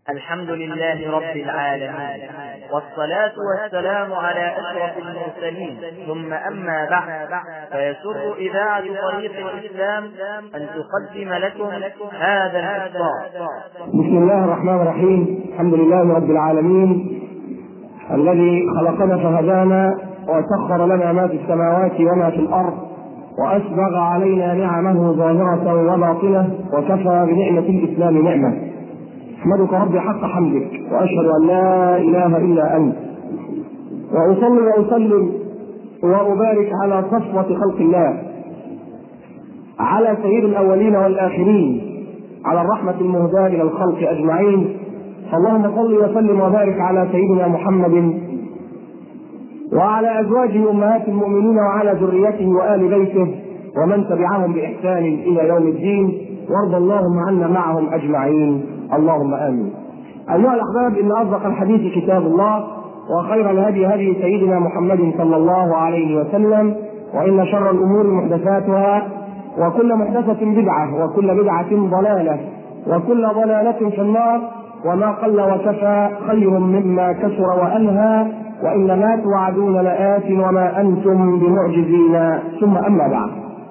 الحمد لله رب العالمين والصلاة والسلام على أشرف المرسلين ثم أما بعد فيسر إذاعة طريق الإسلام أن تقدم لكم هذا الإصدار بسم الله الرحمن الرحيم الحمد لله رب العالمين الذي خلقنا فهدانا وسخر لنا ما في السماوات وما في الأرض وأسبغ علينا نعمه ظاهرة وباطنة وكفى بنعمة الإسلام نعمة أحمدك ربي حق حمدك وأشهد أن لا إله إلا أنت وأصلي وأسلم وأبارك على صفوة خلق الله على سيد الأولين والآخرين على الرحمة المهداة إلى الخلق أجمعين اللهم صل وسلم وبارك على سيدنا محمد وعلى أزواجه أمهات المؤمنين وعلى ذريته وآل بيته ومن تبعهم بإحسان إلى يوم الدين وارض اللهم عنا معهم أجمعين اللهم آمين أيها الأحباب إن أصدق الحديث كتاب الله وخير الهدي هدي سيدنا محمد صلى الله عليه وسلم وإن شر الأمور محدثاتها وكل محدثة بدعة وكل بدعة ضلالة وكل ضلالة في النار وما قل وكفى خير مما كثر وألهى وإن ما توعدون لآت وما أنتم بمعجزين ثم أما بعد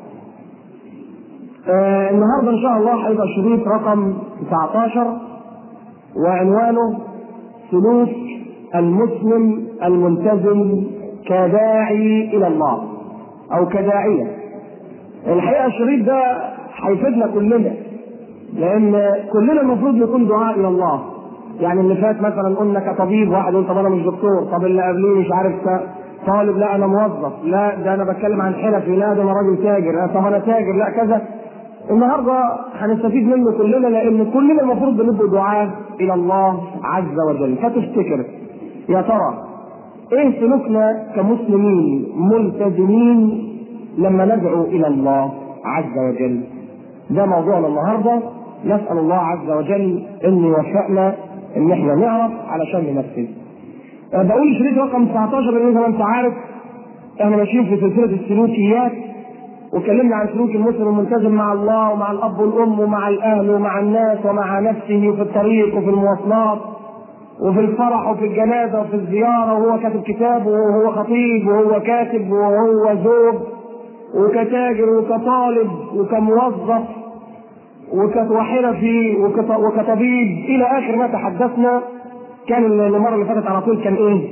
آه النهارده ان شاء الله هيبقى الشريط رقم 19 وعنوانه سلوك المسلم الملتزم كداعي الى الله او كداعيه الحقيقه الشريط ده هيفيدنا كلنا لان كلنا المفروض نكون دعاء الى الله يعني اللي فات مثلا قلنا كطبيب واحد يقول طب انا مش دكتور طب اللي قبليه مش عارف طالب لا انا موظف لا ده انا بتكلم عن حرفي لا ده انا راجل تاجر لا طب انا تاجر لا كذا النهارده هنستفيد منه كلنا لان كلنا المفروض بنبقى دعاة الى الله عز وجل فتفتكر يا ترى ايه سلوكنا كمسلمين ملتزمين لما ندعو الى الله عز وجل ده موضوعنا النهارده نسال الله عز وجل ان يوفقنا ان احنا نعرف علشان ننفذ بقول شريط رقم 19 لان زي ما انت عارف احنا ماشيين في سلسله السلوكيات واتكلمنا عن سلوك المسلم الملتزم مع الله ومع الاب والام ومع الاهل ومع الناس ومع نفسه وفي الطريق وفي المواصلات وفي الفرح وفي الجنازه وفي الزياره وهو كاتب كتاب وهو خطيب وهو كاتب وهو زوج وكتاجر وكطالب وكموظف وحرفي وكطبيب الى اخر ما تحدثنا كان المره اللي فاتت على طول كان ايه؟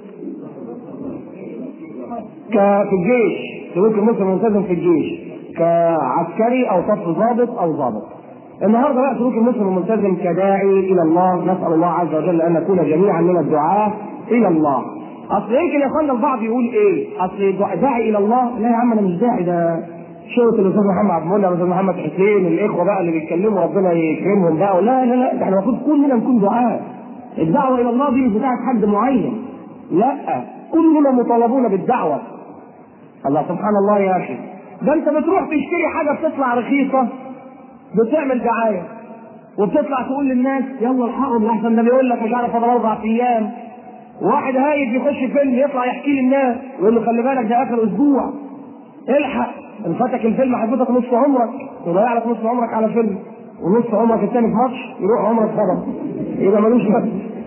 في الجيش سلوك المسلم الملتزم في الجيش كعسكري او صف ضابط او ضابط. النهارده بقى سلوك المسلم الملتزم كداعي الى الله نسال الله عز وجل ان نكون جميعا من الدعاة الى الله. اصل يمكن يا اخوانا البعض يقول ايه؟ اصل داعي الى الله لا يا عم انا مش داعي ده شغلة الاستاذ محمد عبد المنعم والاستاذ محمد حسين الاخوه بقى اللي بيتكلموا ربنا يكرمهم بقى لا لا لا ده احنا المفروض كلنا نكون دعاة. الدعوه الى الله دي مش بتاعت حد معين. لا كلنا مطالبون بالدعوه الله سبحان الله يا اخي ده انت بتروح تشتري حاجه بتطلع رخيصه بتعمل دعايه وبتطلع تقول للناس يلا الحقوا لحسن ده بيقول لك مش عارف انا اربع ايام واحد هايف يخش فيلم يطلع يحكي للناس يقول له خلي بالك ده اخر اسبوع الحق ان فاتك الفيلم هيفوتك نص عمرك ويضيع لك نص عمرك على فيلم ونص عمرك الثاني في ماتش يروح عمرك خبر يبقى ملوش بس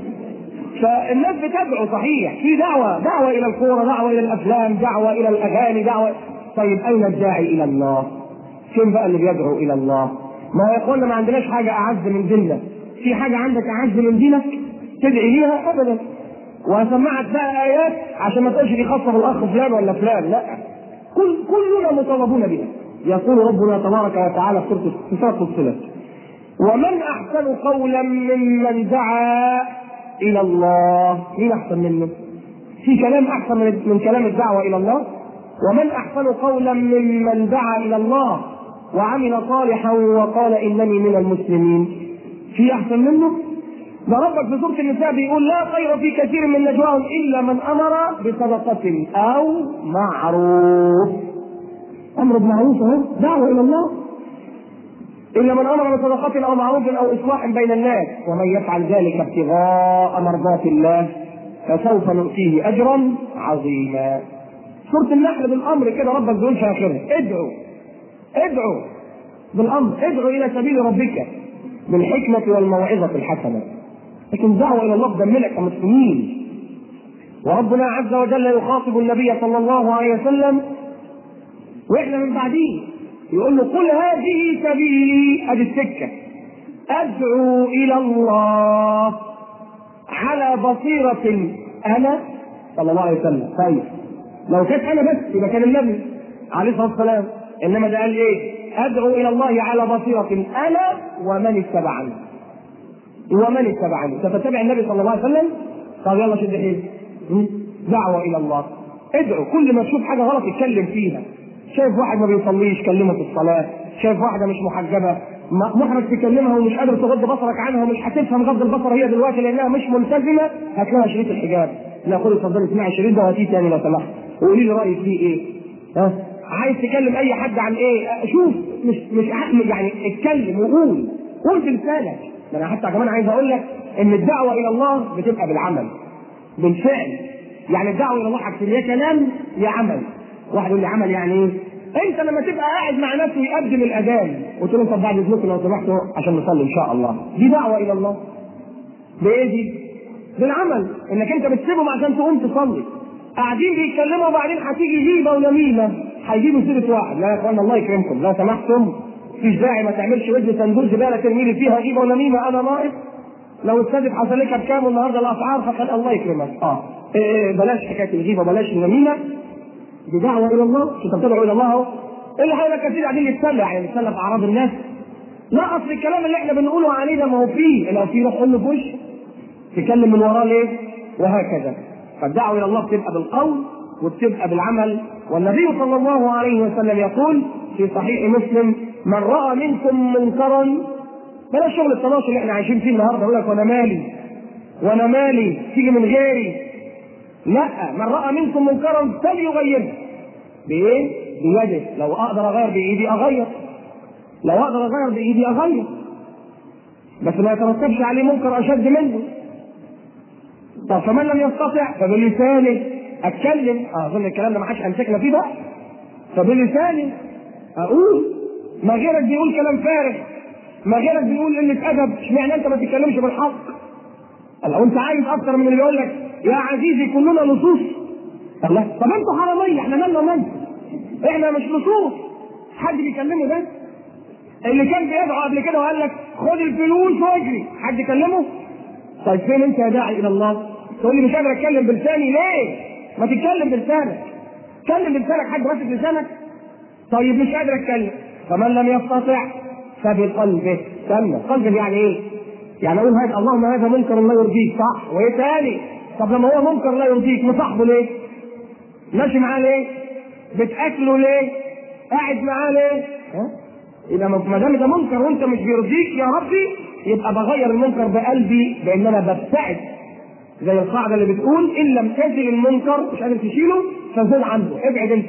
فالناس بتدعو صحيح في دعوة دعوة إلى الكورة دعوة إلى الأفلام دعوة إلى الأغاني دعوة طيب أين الداعي إلى الله؟ فين بقى اللي بيدعو إلى الله؟ ما هو يقولنا ما عندناش حاجة أعز من ديننا في حاجة عندك أعز من دينك تدعي ليها أبدا وهسمعك بقى آيات عشان ما تقولش دي خاصة بالأخ فلان ولا فلان لا كل كلنا مطالبون بها يقول ربنا تبارك وتعالى في سورة الصلة ومن أحسن قولا ممن دعا الى الله مين احسن منه في كلام احسن من, من كلام الدعوه الى الله ومن احسن قولا ممن دعا الى الله وعمل صالحا وقال انني من المسلمين في احسن منه ده ربك في سوره النساء بيقول لا خير في كثير من نجواهم الا من امر بصدقه او معروف امر بمعروف اهو دعوه الى الله إلا من أمر بصدقة أو معروف أو إصلاح بين الناس ومن يفعل ذلك ابتغاء مرضات الله فسوف نؤتيه أجرا عظيما سورة النحل بالأمر كده ربك بيقول في آخرها ادعوا ادعوا بالأمر ادعوا إلى سبيل ربك بالحكمة والموعظة الحسنة لكن دعوه الى الله بدمنا كمسلمين وربنا عز وجل يخاطب النبي صلى الله عليه وسلم واحنا من بعديه يقول له قل هذه سبيلي ادي السكه ادعو الى الله على بصيره انا صلى الله عليه وسلم طيب لو كانت انا بس يبقى كان النبي عليه الصلاه والسلام انما ده قال ايه؟ ادعو الى الله على بصيره انا ومن اتبعني ومن اتبعني ستتبع النبي صلى الله عليه وسلم طب يلا شد حيلك دعوه الى الله ادعو كل ما تشوف حاجه غلط اتكلم فيها شايف واحد ما بيصليش كلمه في الصلاه شايف واحده مش محجبه محرج تكلمها ومش قادر تغض بصرك عنها ومش هتفهم غض البصر هي دلوقتي لانها مش ملتزمه هات لها شريط الحجاب لا خدي اتفضلي اسمعي الشريط ده وهاتيه تاني لو سمحت وقولي لي رايك فيه ايه ها عايز تكلم اي حد عن ايه شوف مش مش يعني اتكلم وقول قول بلسانك ده انا حتى كمان عايز اقول لك ان الدعوه الى الله بتبقى بالعمل بالفعل يعني الدعوه الى الله حاجتين يا كلام يا عمل واحد يقول لي عمل يعني ايه انت لما تبقى قاعد مع ناس ويقدم الاذان وتقول له طب بعد اذنكم لو سمحتوا عشان نصلي ان شاء الله دي دعوه الى الله بايه دي؟ بالعمل انك انت بتسيبهم عشان تقوم تصلي قاعدين بيتكلموا وبعدين هتيجي جيبه ونميمه هيجيبوا سيره واحد لا يا اخوانا الله يكرمكم لو سمحتم مفيش داعي ما تعملش ودن صندوق زباله ترمي لي فيها جيبه ونميمه انا ناقص لو السادس حصل لك بكام النهارده الاسعار فقال الله يكرمك اه إيه بلاش حكايه الغيبه بلاش النميمه دي دعوه الى الله انت بتدعو الى الله اهو اللي حولك كتير قاعدين يتسلى يعني يتسلى في اعراض الناس لا اصل الكلام اللي احنا بنقوله عليه ده ما هو فيه لو في روح له في وشه تكلم من وراه ليه؟ وهكذا فالدعوه الى الله بتبقى بالقول وبتبقى بالعمل والنبي صلى الله عليه وسلم يقول في صحيح مسلم من راى منكم منكرا بلاش شغل التناصر اللي احنا عايشين فيه النهارده يقول لك وانا مالي وانا مالي تيجي من غيري لا من راى منكم منكرا فليغيره بايه؟ بيده لو اقدر اغير بايدي اغير لو اقدر اغير بايدي اغير بس ما يترتبش عليه منكر اشد منه طب فمن لم يستطع فبلسانه اتكلم اظن الكلام ده ما حدش امسكنا فيه بقى فبلساني اقول ما غيرك بيقول كلام فارغ ما غيرك بيقول قله ادب اشمعنى انت ما تتكلمش بالحق لو انت عايز اكتر من اللي يقول لك يا عزيزي كلنا لصوص الله طب انتوا حراميه احنا مالنا ومالكم احنا مش لصوص حد بيكلمه ده اللي كان بيدعو قبل كده وقال لك خد الفلوس واجري حد كلمه طيب فين انت يا داعي الى الله تقول لي مش قادر اتكلم بلساني ليه ما تتكلم بلسانك اتكلم بلسانك حد ماسك لسانك طيب مش قادر اتكلم فمن لم يستطع فبقلبه استنى قلبه يعني ايه يعني اقول هذا اللهم هذا منكر لا يرضيك صح وايه تاني طب لما هو منكر لا يرضيك مصاحبه ليه ماشي معاه ليه بتاكله ليه قاعد معاه ليه ها يبقى ما دام ده منكر وانت مش بيرضيك يا ربي يبقى بغير المنكر بقلبي بان انا ببتعد زي القاعده اللي بتقول ان لم تزل المنكر مش قادر تشيله فزل عنه ابعد انت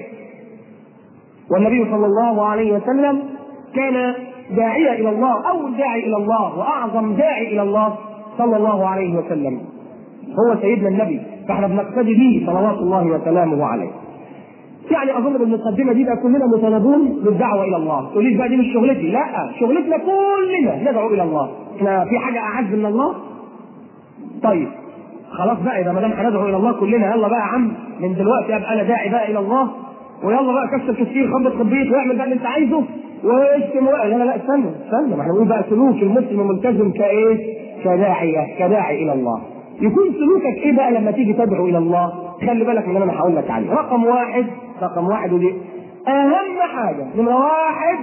والنبي صلى الله عليه وسلم كان داعية إلى الله أول داعي إلى الله وأعظم داعي إلى الله صلى الله عليه وسلم هو سيدنا النبي فاحنا بنقتدي به صلوات الله وسلامه عليه يعني اظن بالمقدمه دي بقى كلنا مطالبون بالدعوه الى الله تقول لي بقى دي مش شغلتي لا شغلتنا كلنا ندعو الى الله احنا في حاجه اعز من الله طيب خلاص بقى اذا ما دام هندعو الى الله كلنا يلا بقى يا عم من دلوقتي ابقى انا داعي بقى الى الله ويلا بقى كسر كتير خبط خبيط واعمل بقى اللي انت عايزه واشتم لا لا لا استنى استنى ما احنا بنقول بقى سلوك المسلم الملتزم كايه؟ كداعيه كداعي الى الله يكون سلوكك ايه بقى لما تيجي تدعو الى الله؟ خلي بالك من اللي انا هقول لك عليه رقم واحد رقم واحد ودي اهم حاجه نمره واحد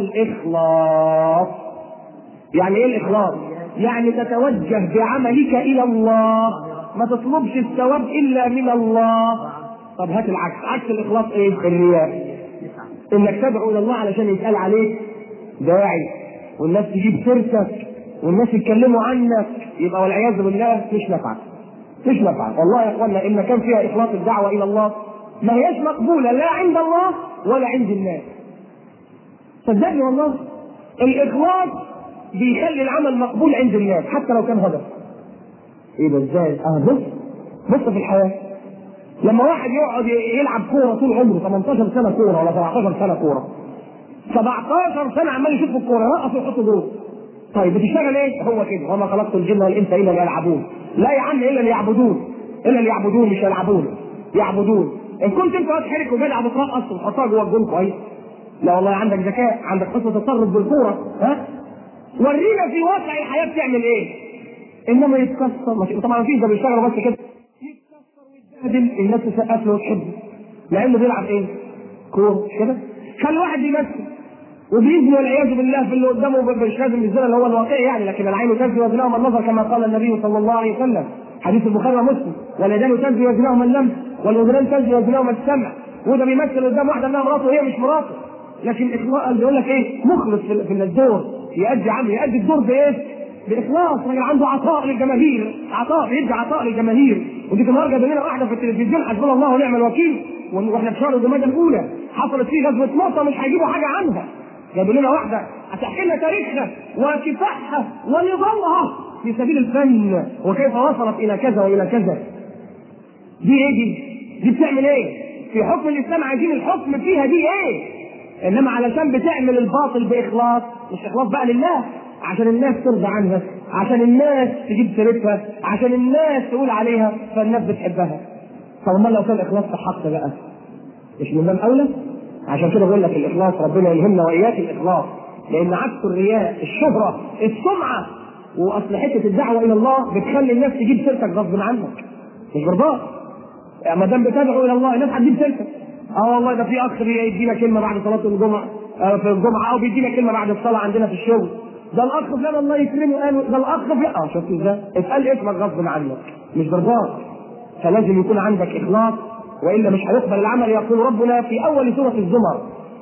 الاخلاص يعني ايه الاخلاص؟ يعني تتوجه بعملك الى الله ما تطلبش الثواب الا من الله طب هات العكس عكس الاخلاص ايه؟ الرياء انك تدعو الى الله علشان يتقال عليك داعي والناس تجيب سيرتك والناس يتكلموا عنك يبقى والعياذ بالله مش نافعه مش نافعه والله يا اخوانا ان كان فيها اخلاص الدعوه الى الله ما هياش مقبوله لا عند الله ولا عند الناس صدقني والله الاخلاص بيخلي العمل مقبول عند الناس حتى لو كان هدف ايه ده ازاي؟ اه بص بص في الحياه لما واحد يقعد يلعب كوره طول عمره 18 سنه كوره ولا 17 سنه كوره 17 سنه عمال يشوف الكوره يرقص ويحط جول طيب بتشتغل ايه؟ هو كده وما خلقت الجن والانس الا ليلعبون لا يا عم الا ليعبدون الا ليعبدون مش يلعبون يعبدون ان كنت انت هتحرك وبيلعب وترقص وتحطها جوه الجون كويس لا والله عندك ذكاء عندك حسن تصرف بالكوره ها ورينا في واقع الحياه بتعمل ايه انما يتكسر مش طبعا مفيش ده بيشتغل بس كده يتكسر ويتبهدل الناس تسقف له وتحبه لانه بيلعب ايه؟ كوره مش كده؟ خلي واحد يمثل وبيزني والعياذ بالله في اللي قدامه مش لازم الزنا اللي هو الواقعي يعني لكن العين تزني وزناهما النظر كما قال النبي صلى الله عليه وسلم حديث البخاري ومسلم واليدان تزني وزناهما اللمس والاذنان تزني وزناهما السمع وده بيمثل قدام واحده انها مراته وهي مش مراته لكن اخلاص بيقول لك ايه مخلص في, في الدور يأدي عمل يأدي الدور بايه؟ باخلاص راجل عنده عطاء للجماهير عطاء بيدي عطاء للجماهير ودي النهارده بينا واحده في التلفزيون حسبنا الله ونعم الوكيل واحنا في شهر الجمادى الاولى حصلت فيه غزوه موطا مش هيجيبوا حاجه عنها جابوا لنا واحده هتحكي لنا تاريخها وكفاحها ونضالها في سبيل الفن وكيف وصلت الى كذا والى كذا دي ايه دي؟ دي بتعمل ايه؟ في حكم الاسلام عايزين الحكم فيها دي ايه؟ انما علشان بتعمل الباطل باخلاص مش اخلاص بقى لله عشان الناس ترضى عنها عشان الناس تجيب سيرتها عشان الناس تقول عليها فالناس بتحبها طب امال لو كان اخلاص في حق بقى مش من باب اولى عشان كده بقول لك الاخلاص ربنا يلهمنا واياك الاخلاص لان عكس الرياء الشهره السمعه واصل حته الدعوه الى الله بتخلي الناس تجيب سيرتك غصب عنك مش برضاه ما دام بتدعو الى الله الناس هتجيب سيرتك اه والله ده في اخ بيدينا كلمه بعد صلاه الجمعه آه في الجمعه او بيدينا كلمه بعد الصلاه عندنا في الشغل ده الاخ فلان الله يكرمه قال ده الاخ فلان اه شفت ازاي؟ اتقال اسمك غصب عنك مش برضاك فلازم يكون عندك اخلاص والا مش هيقبل العمل يقول ربنا في اول سوره الزمر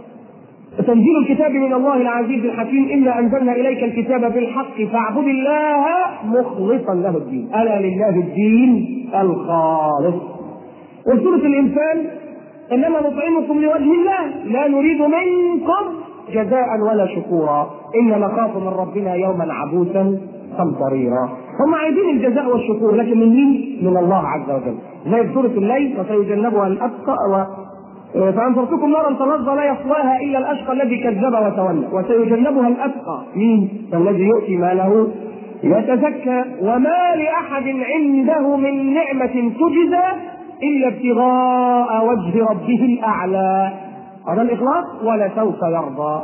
تنزيل الكتاب من الله العزيز الحكيم انا انزلنا اليك الكتاب بالحق فاعبد الله مخلصا له الدين الا لله الدين الخالص وسوره الانسان انما نطعمكم لوجه الله لا نريد منكم جزاء ولا شكورا ان نخاف من ربنا يوما عبوسا قمطريرا هم عايزين الجزاء والشكور لكن من مين؟ من الله عز وجل زي في سوره الليل وسيجنبها الاتقى و... فانذرتكم نارا تلظى لا يصلاها الا الاشقى الذي كذب وتولى وسيجنبها الاتقى مين؟ فالذي يؤتي ماله يتزكى وما لاحد عنده من نعمه تجزى الا ابتغاء وجه ربه الاعلى هذا الاخلاص ولا سوف يرضى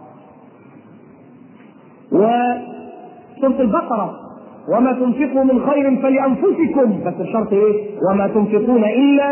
وسوره البقره وما تنفقوا من خير فلانفسكم بس الشرط ايه وما تنفقون الا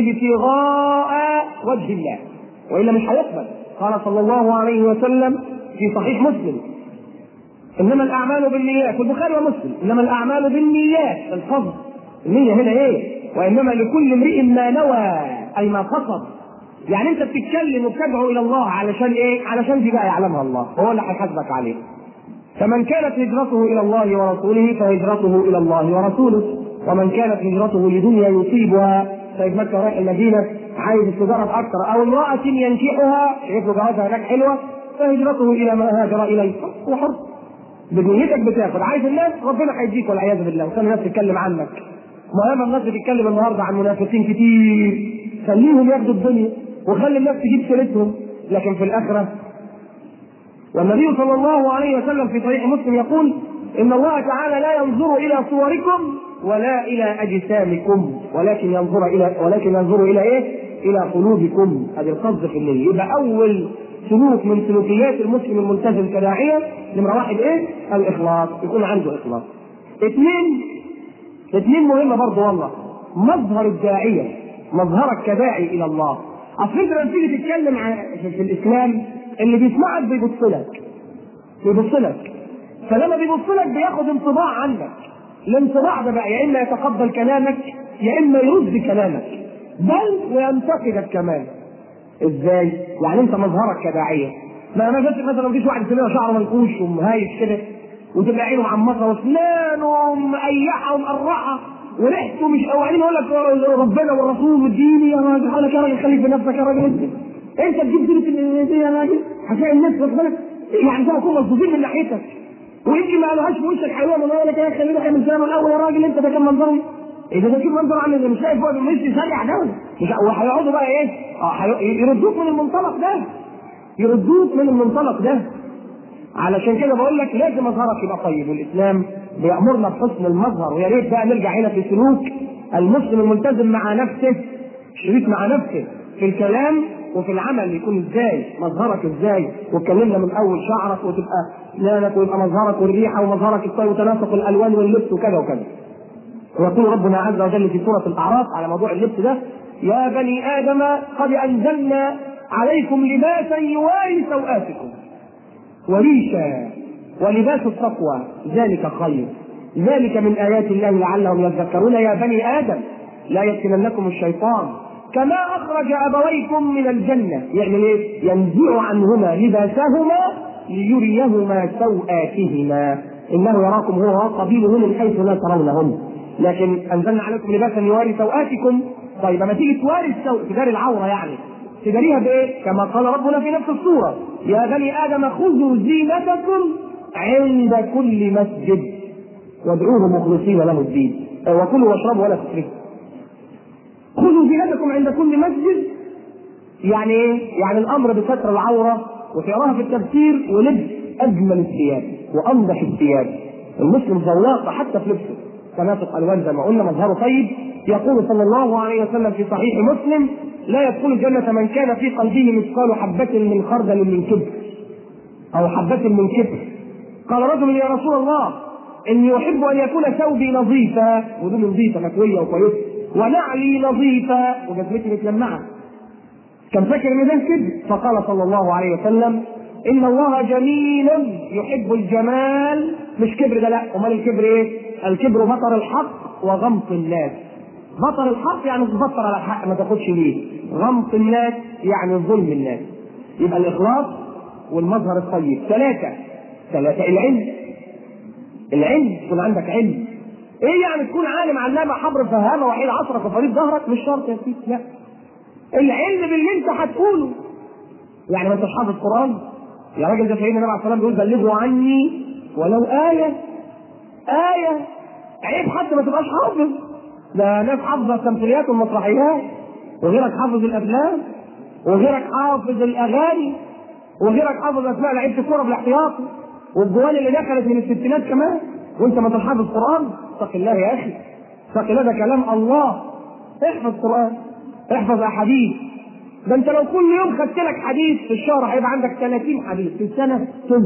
ابتغاء وجه الله والا مش هيقبل قال صلى الله عليه وسلم في صحيح مسلم انما الاعمال بالنيات في البخاري ومسلم انما الاعمال بالنيات الفضل النيه هنا ايه وانما لكل امرئ ما نوى اي ما قصد يعني انت بتتكلم وبتدعو الى الله علشان ايه علشان دي بقى يعلمها الله هو اللي هيحاسبك عليه فمن كانت هجرته الى الله ورسوله فهجرته الى الله ورسوله ومن كانت هجرته لدنيا يصيبها سيد مكه رايح المدينه عايز التجاره اكثر او امراه ينكحها شايف له جوازها هناك حلوه فهجرته الى ما هاجر اليه وحر بدنيتك بتاخد عايز الناس ربنا هيديك والعياذ بالله وكان الناس تتكلم عنك مهم الناس بتتكلم النهارده عن منافقين كتير خليهم ياخدوا الدنيا وخلي الناس تجيب سيرتهم لكن في الاخره والنبي صلى الله عليه وسلم في صحيح مسلم يقول ان الله تعالى لا ينظر الى صوركم ولا الى اجسامكم ولكن ينظر الى ولكن ينظر الى ايه؟ الى قلوبكم هذه القصد في الليل يبقى اول سلوك من سلوكيات المسلم الملتزم كداعيه نمره واحد ايه؟ الاخلاص يكون عنده اخلاص. اثنين اثنين مهمه برضه والله مظهر الداعيه مظهرك كداعي الى الله اصل انت لما تيجي تتكلم عن في الاسلام اللي بيسمعك بيبص لك بيبص لك فلما بيبص لك بياخد انطباع عنك الانطباع ده بقى يا اما يتقبل كلامك يا اما يرد كلامك بل وينتقدك كمان ازاي؟ يعني انت مظهرك كداعيه ما انا جبت مثلا مفيش واحد تلاقيه شعره منكوش ومهايش كده وتبقى عينه معمصه واسنانه مقيحه ومقرعه وريحته مش قوانين يقول لك ربنا والرسول والدين يا راجل يقول لك يا راجل خليك بنفسك يا راجل انت انت تجيب سيره دي يا راجل هتلاقي الناس واخد بالك يعني زي ما يكونوا مصدومين من ناحيتك ويمكن ما قالوهاش في وشك حلوه ما يقول لك يا اخي خلينا من زمان الاول يا راجل انت ده كان منظره اذا ده كان منظر عامل مش لاقي فوق مش يسرع ده مش وهيقعدوا بقى ايه؟ اه يردوك من المنطلق ده يردوك من المنطلق ده علشان كده بقول لك لازم مظهرك يبقى طيب والاسلام بيامرنا بحسن المظهر ويا ريت بقى نرجع هنا في سلوك المسلم الملتزم مع نفسه شريك مع نفسه في الكلام وفي العمل يكون ازاي مظهرك ازاي واتكلمنا من اول شعرك وتبقى اسنانك ويبقى مظهرك والريحه ومظهرك الطيب وتناسق الالوان واللبس وكذا وكذا ويقول ربنا عز وجل في سوره الاعراف على موضوع اللبس ده يا بني ادم قد انزلنا عليكم لباسا يواري سوآتكم وريشا ولباس التقوى ذلك خير ذلك من آيات الله لعلهم يذكرون يا بني آدم لا يفتننكم الشيطان كما أخرج أبويكم من الجنة يعني إيه؟ ينزع عنهما لباسهما ليريهما سوآتهما إنه يراكم هو وقبيله من حيث لا ترونهم لكن أنزلنا عليكم لباسا يواري سوآتكم طيب لما تيجي تواري السوء تداري العورة يعني تداريها بايه؟ كما قال ربنا في نفس السوره يا بني ادم خذوا زينتكم عند كل مسجد وادعوه مخلصين له الدين وكلوا واشربوا ولا تسرفوا خذوا زينتكم عند كل مسجد يعني ايه؟ يعني الامر بستر العوره وتقراها في التفسير ولبس اجمل الثياب وانضح الثياب المسلم ذواق حتى في لبسه تناسق الوان زي ما قلنا مظهره طيب يقول صلى الله عليه وسلم في صحيح مسلم لا يدخل الجنة من كان في قلبه مثقال حبة من خردل من كبر أو حبة من كبر قال رجل يا رسول الله إني أحب أن يكون ثوبي نظيفا ودول نظيفة مكوية وكويسة ونعلي نظيفة وجزمتي متلمعة كان فاكر ان ده كذب فقال صلى الله عليه وسلم ان الله جميل يحب الجمال مش كبر ده لا امال الكبر ايه؟ الكبر بطر الحق وغمط الناس بطر الحق يعني تبطر على الحق ما تاخدش ليه غمط الناس يعني ظلم الناس يبقى الاخلاص والمظهر الطيب ثلاثه ثلاثه العلم العلم يكون عندك علم ايه يعني تكون عالم علامه حبر فهامه وحيد عصرك وفريد ظهرك مش شرط يا سيدي لا العلم باللي انت هتقوله يعني ما انتش حافظ قران يا راجل ده سيدنا النبي عليه الصلاه والسلام بيقول بلغوا عني ولو ايه ايه عيب حتى ما تبقاش حافظ ده ناس حافظه التمثيليات والمسرحيات وغيرك حافظ الافلام وغيرك حافظ الاغاني وغيرك حافظ اسماء لعيبه الكوره بالاحتياطي والجوال اللي دخلت من الستينات كمان وانت ما انتش حافظ قران اتق الله يا اخي اتق الله ده كلام الله احفظ قران احفظ احاديث ده انت لو كل يوم خدت لك حديث في الشهر هيبقى عندك 30 حديث في السنه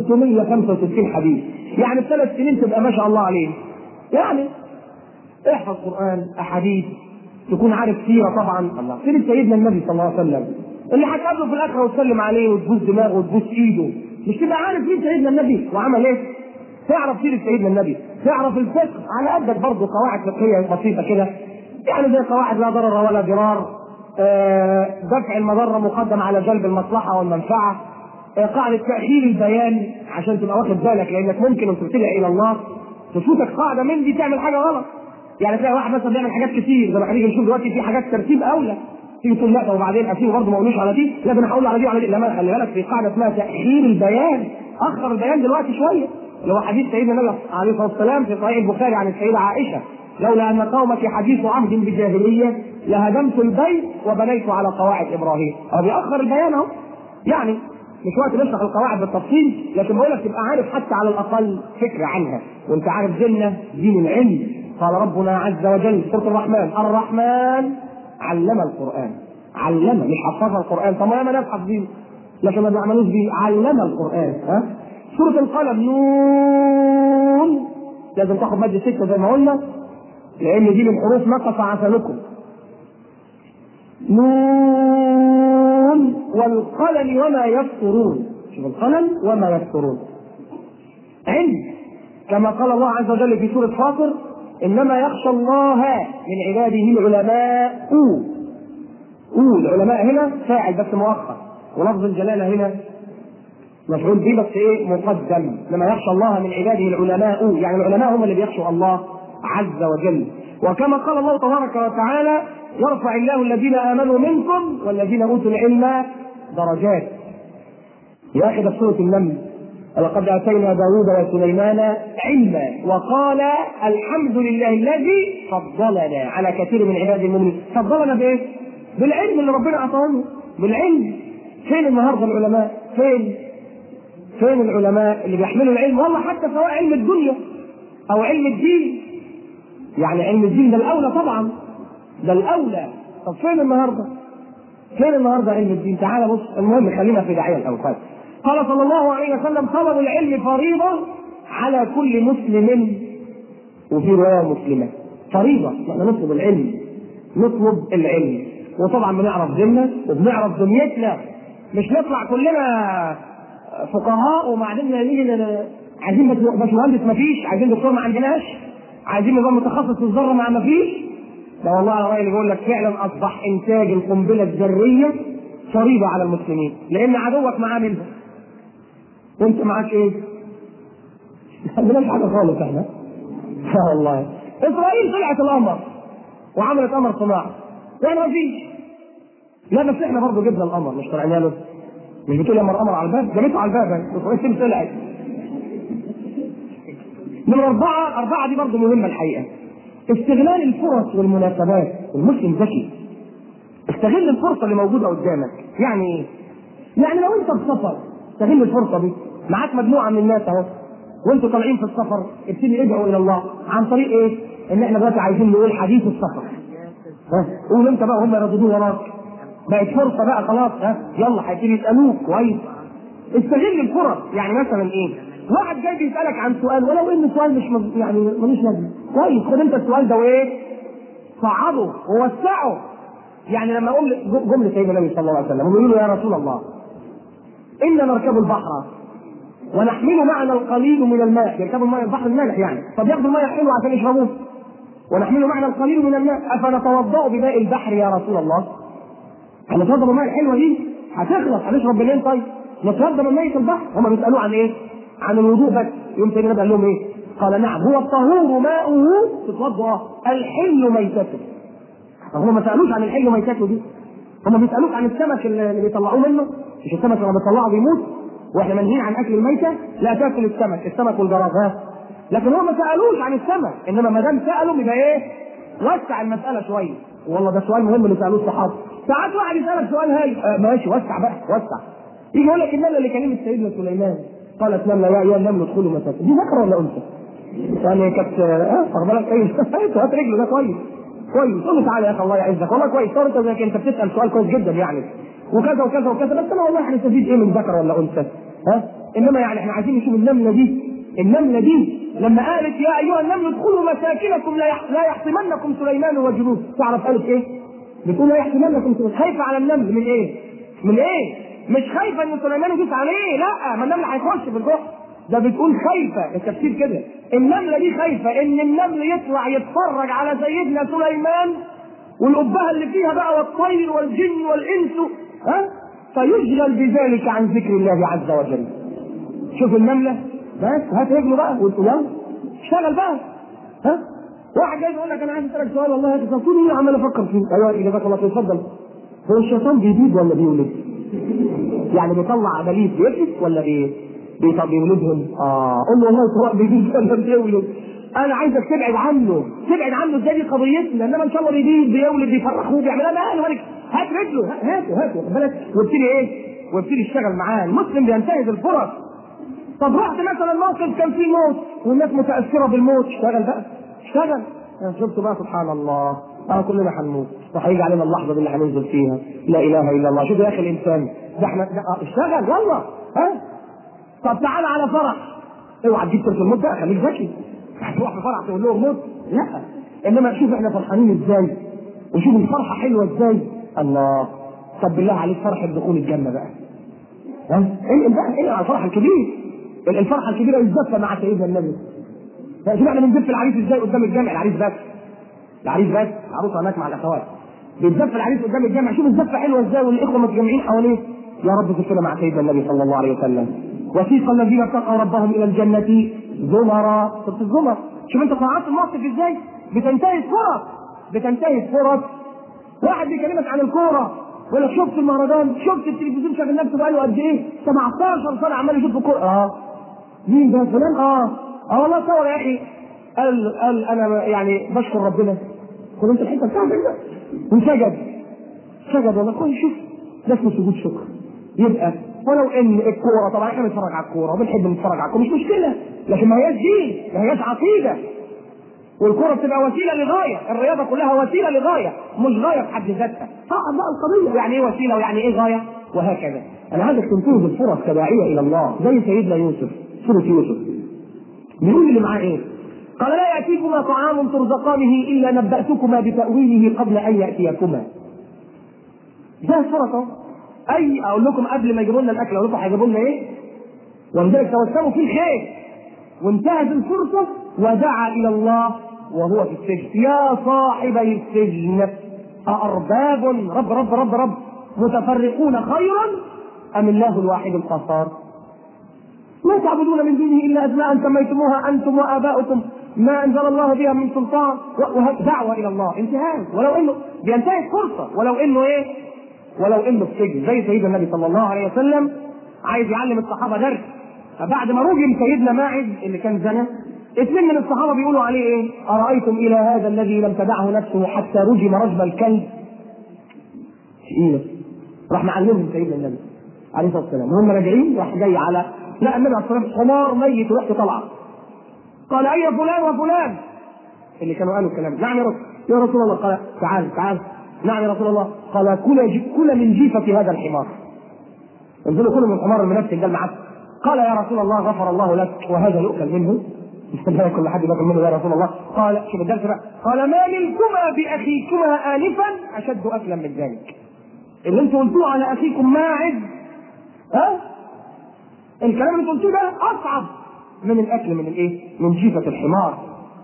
365 حديث يعني في ثلاث سنين تبقى ما شاء الله عليه يعني احفظ قران احاديث تكون عارف سيره طبعا الله سيره سيدنا النبي صلى الله عليه وسلم اللي هتقابله في الاخره وتسلم عليه وتبوس دماغه وتبوس ايده مش تبقى عارف مين سيدنا النبي وعمل ايه تعرف سيره سيدنا النبي تعرف الفقه على قدك برضه قواعد فقهيه بسيطه كده يعني زي قواعد لا ضرر ولا ضرار آه، دفع المضره مقدم على جلب المصلحه والمنفعه آه، قاعده تاخير البيان عشان تبقى واخد بالك لانك ممكن ان تبتدع الى الله تفوتك قاعده من دي تعمل حاجه غلط يعني تلاقي واحد مثلا بيعمل حاجات كتير زي ما هنيجي نشوف دلوقتي في حاجات ترتيب اولى تيجي تقول لا وبعدين اسيبه برضه ما اقولوش على دي لا ده انا هقول على دي وعلى دي لا خلي بالك في قاعده اسمها تاخير البيان اخر البيان دلوقتي شويه اللي هو حديث سيدنا النبي عليه الصلاه والسلام في صحيح البخاري عن السيده عائشه لولا ان قومك حديث عهد بجاهليه لهدمت البيت وبنيت على قواعد ابراهيم هو بيأخر البيان اهو يعني مش وقت نشرح القواعد بالتفصيل لكن بقول لك تبقى عارف حتى على الاقل فكره عنها وانت عارف ديننا دين العلم قال ربنا عز وجل في سوره الرحمن الرحمن علم القران علم مش حفظ القران طب ما انا ناس حافظين لكن ما بيعملوش بيه علم القران ها سوره القلم نون لازم تاخد ماده سته زي ما قلنا لان دي من حروف نقص عسلكم نون والقلم وما يسطرون شوف القلم وما يسطرون علم كما قال الله عز وجل في سورة فاطر إنما يخشى الله من عباده العلماء أو أو العلماء هنا فاعل بس مؤخر ولفظ الجلالة هنا مفعول به بس ايه مقدم لما يخشى الله من عباده العلماء يعني العلماء هم اللي بيخشوا الله عز وجل وكما قال الله تبارك وتعالى يرفع الله الذين امنوا منكم والذين اوتوا العلم درجات يا اخي ده في سوره النمل ولقد اتينا داوود وسليمان علما وقال الحمد لله الذي فضلنا على كثير من عباد المؤمنين فضلنا بايه؟ بالعلم اللي ربنا اعطاه بالعلم فين النهارده العلماء؟ فين؟ فين العلماء اللي بيحملوا العلم والله حتى سواء علم الدنيا او علم الدين يعني علم الدين ده الاولى طبعا ده الاولى طب فين النهارده؟ فين النهارده علم الدين؟ تعالى بص المهم خلينا في داعيه الاول طيب. قال صلى الله عليه وسلم طلب العلم فريضه على كل مسلم وفي روايه مسلمه فريضه احنا نطلب العلم نطلب العلم وطبعا بنعرف ديننا وبنعرف دنيتنا مش نطلع كلنا فقهاء وبعدين نيجي ن- عايزين بس- باشمهندس ما فيش عايزين دكتور ما عندناش عايزين نظام متخصص في الذره ما ما فيش ده والله على رايي اللي بيقول لك فعلا اصبح انتاج القنبله الذريه فريضه على المسلمين لان عدوك معاه منها وانت معاك ايه؟ ما عندناش حاجه خالص احنا اه والله اسرائيل طلعت القمر وعملت قمر صناعي واحنا ما فيش لا بس احنا برضه جبنا القمر مش طلعنا له مش بتقول يا مر قمر على الباب جابته على الباب اهي اسرائيل طلعت نمرة أربعة أربعة دي برضه مهمة الحقيقة استغلال الفرص والمناسبات المسلم ذكي استغل الفرصة اللي موجودة قدامك يعني ايه؟ يعني لو انت في سفر استغل الفرصة دي معاك مجموعة من الناس اهو وانتوا طالعين في السفر ابتدي ادعوا الى الله عن طريق ايه؟ ان احنا دلوقتي عايزين نقول حديث السفر ها قول انت بقى هم يرددون وراك بقت فرصة بقى خلاص ها يلا هيبتدي يسألوك كويس استغل الفرص يعني مثلا ايه؟ واحد جاي بيسألك عن سؤال ولو ان السؤال مش مز... يعني ملوش لازمة كويس خد انت السؤال ده وايه؟ صعبه ووسعه يعني لما اقول جمله سيدنا النبي صلى الله عليه وسلم يقول له يا رسول الله انا نركب البحر ونحمل معنا القليل من الماء يركبوا الماء البحر المالح يعني طب ياخدوا الماء الحلو عشان يشربوه ونحمل معنا القليل من الماء افنتوضا بماء البحر يا رسول الله هنتوضا بالماء الحلوه دي هتخلص هنشرب بالليل طيب نتوضا من ميه البحر هم بيسالوه عن ايه؟ عن الوضوء بس يوم سيدنا النبي قال لهم ايه؟ قال نعم هو الطهور ماؤه تتوضا الحل ميتته هم ما سالوش عن الحل ميتته دي هم بيسالوك عن السمك اللي بيطلعوه منه مش السمك لما بيطلعه بيموت واحنا منهيين عن اكل الميته لا تاكل السمك السمك والجراد ها لكن هم ما سالوش عن السمك انما ما دام سالوا يبقى ايه وسع المساله شويه والله ده سؤال مهم اللي سالوه الصحابه ساعات واحد يسالك سؤال هاي آه ماشي وسع بقى وسع يجي يقول لك النمله اللي كلمت سيدنا سليمان قالت نمله يا ايها النمل ادخلوا مساكن دي ذكر ولا انثى؟ يعني كانت اه واخد بالك ايه هات رجله ده كويس كويس قول له تعالى يا اخي الله يعزك والله كويس طب انت زي انت بتسال سؤال كويس جدا يعني وكذا وكذا وكذا بس انا والله هنستفيد ايه من ذكر ولا انثى ها انما يعني احنا عايزين نشوف النمله دي النمله دي لما قالت يا ايها النمل ادخلوا مساكنكم لا يح- لا يحطمنكم سليمان وجنود تعرف قالت ايه؟ بتقول لا يحطمنكم سليمان خايفه على النمل من ايه؟ من ايه؟ مش خايفه ان سليمان يدوس عليه لا ما النمل هيخش في الجحر ده بتقول خايفه التفسير كده النمله دي خايفه ان النمل يطلع يتفرج على سيدنا سليمان والأبهة اللي فيها بقى والطير والجن والإنس ها فيشغل بذلك عن ذكر الله عز وجل شوف النملة بس هات رجله بقى وتقول يلا اشتغل بقى ها واحد جاي يقول لك انا عايز اسالك سؤال والله هات تقول ايه عمال افكر فيه ايوه اجابك الله اتفضل هو الشيطان بيبيض ولا بيولد؟ يعني بيطلع بليد بيكشف ولا بي بي- بيولدهم؟ اه قول له والله سواء بيبيض ولا بيولد انا عايزك تبعد عنه تبعد عنه ازاي دي قضيتنا انما ان شاء الله بيبيض بيولد بيفرحوه بيعمل انا قال مالك هات رجله هاته هاته واخد بالك وابتدي ايه؟ وابتدي يشتغل معاه المسلم بينتهز الفرص طب رحت مثلا موقف كان فيه موت والناس متاثره بالموت اشتغل بقى اشتغل أنا شفت بقى سبحان الله اه كلنا هنموت وهيجي علينا اللحظه دي اللي هننزل فيها لا اله الا الله شوف يا اخي الانسان ده احنا ده آه اشتغل يلا ها طب تعالى على فرح اوعى تجيب سيره الموت بقى خليك ذكي هتروح في فرح تقول لهم موت لا انما شوف احنا فرحانين ازاي وشوف الفرحه حلوه ازاي الله طب بالله عليك فرحه دخول الجنه بقى ها انقل بقى انقل على الفرحه الكبير الفرحه الكبيره الزفه مع سيدنا النبي شوف احنا بنزف العريس ازاي قدام الجامع العريس بس العريس بس العروسه هناك مع الاخوات بيتزف العريس قدام الجامع شوف الزفه حلوه ازاي والاخوه متجمعين حواليه يا رب زفنا مع سيدنا النبي صلى الله عليه وسلم وسيق الذين اتقوا ربهم الى الجنه زمرا شفت الزمر شوف انت صنعت الموقف ازاي بتنتهي فرص بتنتهي فرص واحد بيكلمك عن الكوره يقول لك شفت المهرجان شفت التلفزيون شاغل نفسه بقاله قد ايه 17 سنه عمال يشوف الكوره اه مين ده فلان اه اه والله صور يا اخي قال قال انا يعني بشكر ربنا خد انت الحته بتاعتك ده وسجد سجد والله كويس شوف ده اسمه سجود شكر يبقى ولو ان الكوره طبعا احنا بنتفرج على الكوره وبنحب نتفرج على الكوره مش مشكله لكن ما هياش دين ما هياش عقيده والكرة بتبقى وسيلة لغاية، الرياضة كلها وسيلة لغاية، مش غاية في حد ذاتها. صعب بقى القضية، يعني إيه وسيلة ويعني إيه غاية؟ وهكذا. أنا عايزك تنتهز الفرص كداعية إلى الله، زي سيدنا يوسف، سورة يوسف. بيقول اللي معاه إيه؟ قال لا يأتيكما طعام ترزقانه إلا نبأتكما بتأويله قبل أن يأتيكما. ده الفرص أهو. أي أقول لكم قبل ما يجيبوا لنا الأكل أقول لكم هيجيبوا لنا إيه؟ ولذلك توسموا في الخير. وانتهز الفرصة ودعا إلى الله وهو في السجن يا صاحبي السجن أأرباب رب رب رب رب متفرقون خيرا أم الله الواحد القهار ما تعبدون من دونه إلا أسماء سميتموها أنتم وآباؤكم ما أنزل الله بها من سلطان دعوة إلى الله انتهاز ولو إنه بينتهز فرصة ولو إنه إيه ولو إنه في سجن زي سيدنا النبي صلى الله عليه وسلم عايز يعلم الصحابة درس فبعد ما رجم سيدنا ماعز اللي كان زنى اثنين من الصحابه بيقولوا عليه ايه؟ ارايتم الى هذا الذي لم تدعه نفسه حتى رجم رجم الكلب؟ ايه راح معلمهم سيدنا النبي عليه الصلاه والسلام وهم راجعين راح جاي على لا النبي عليه الصلاه والسلام حمار ميت وريحته طالعه قال اي فلان وفلان اللي كانوا قالوا الكلام نعم يا رسول يا رسول الله قال تعال تعال نعم يا رسول الله قال كل كل من جيفه هذا الحمار انزلوا كل من الحمار المنفسج ده المعفن قال يا رسول الله غفر الله لك وهذا يؤكل منه لا كل حد باكل منه يا رسول الله قال شوف الدرس بقى قال ما منكما باخيكما انفا اشد اكلا من ذلك اللي انتوا قلتوه على اخيكم ماعز ها الكلام اللي قلتوه ده اصعب من الاكل من الايه؟ من جيفه الحمار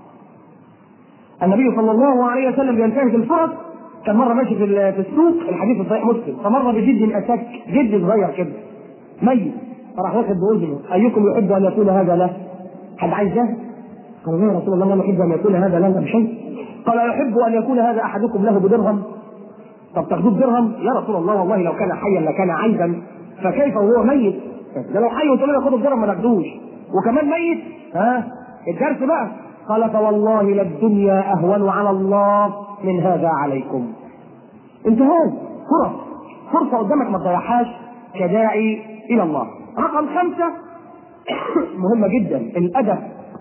النبي صلى الله عليه وسلم بينتهز الفرص كان مره ماشي في في السوق الحديث في صحيح مسلم فمر بجد اسك جد صغير كده ميت فراح واخد باذنه ايكم يحب ان يكون هذا له؟ حد عايز ده؟ قال يا رسول الله ما نحب ان يكون هذا لنا بشيء قال يحب ان يكون هذا احدكم له بدرهم طب تاخذوه بدرهم يا رسول الله والله لو كان حيا لكان عيبا فكيف وهو ميت ده لو حي وتقول له خدوا بدرهم ما ناخدوش وكمان ميت ها الدرس بقى قال فوالله للدنيا اهون على الله من هذا عليكم انتهاز فرص فرصه قدامك ما تضيعهاش كداعي الى الله رقم خمسه مهمه جدا الادب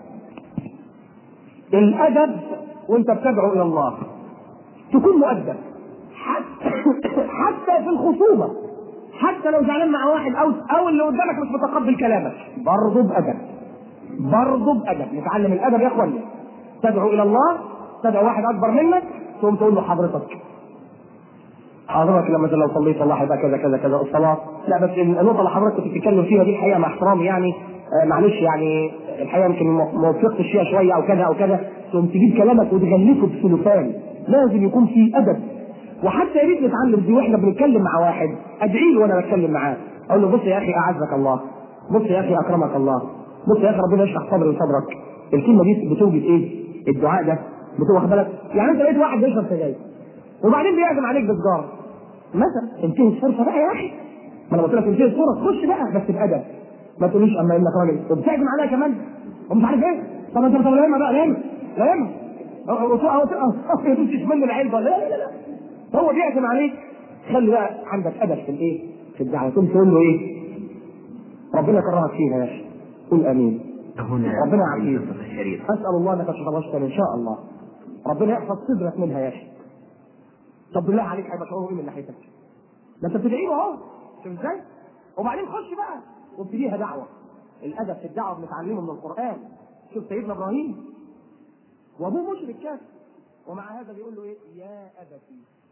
الادب وانت بتدعو الى الله تكون مؤدب حتى حتى في الخصومه حتى لو زعلان مع واحد او او اللي قدامك مش متقبل كلامك برضه بادب برضه بادب نتعلم الادب يا اخوانا تدعو الى الله تدعو واحد اكبر منك تقوم تقول له حضرتك حضرتك لما لو صليت الله هيبقى كذا كذا كذا الصلاه لا بس النقطه اللي حضرتك كنت بتتكلم فيها دي الحقيقه مع احترامي يعني آه معلش يعني الحقيقه يمكن ما وفقتش فيها شويه او كذا او كذا تقوم تجيب كلامك وتغلفه بسلوفان لازم يكون في ادب وحتى يا ريت نتعلم دي واحنا بنتكلم مع واحد ادعي له وانا بتكلم معاه اقول له بص يا اخي اعزك الله بص يا اخي اكرمك الله بص يا اخي ربنا يشرح صدري وصدرك الكلمه دي بتوجد ايه؟ الدعاء ده بتوجد بالك يعني انت لقيت واحد بيشرب سجاير وبعدين بيعزم عليك بسجاره مثلا انتهي الفرصه بقى يا اخي ما انا قلت لك انتهي الفرص خش بقى بس بادب ما تقوليش اما انك راجل وبتعزم عليا كمان ومش عارف ايه طب انت طب لا يهمك بقى لا يهمك لا يهمك ما تمشيش منه العلبه لا لا لا هو بيعزم عليك خلي بقى عندك ادب في الايه؟ في الدعوه تقوم تقول له ايه؟ ربنا كرمك فيها يا اخي قول امين هنا ربنا يعافيك الشريف اسال الله انك تتبشر ان شاء الله ربنا يحفظ صدرك منها يا اخي طب بالله عليك هيبقى شعوره ايه من ناحيتك؟ ده انت بتدعي له اهو شوف ازاي؟ وبعدين خش بقى وابتديها دعوه الادب في الدعوه بنتعلمه من القران شوف سيدنا ابراهيم وابوه مشرك كافر ومع هذا بيقول له ايه؟ يا ابتي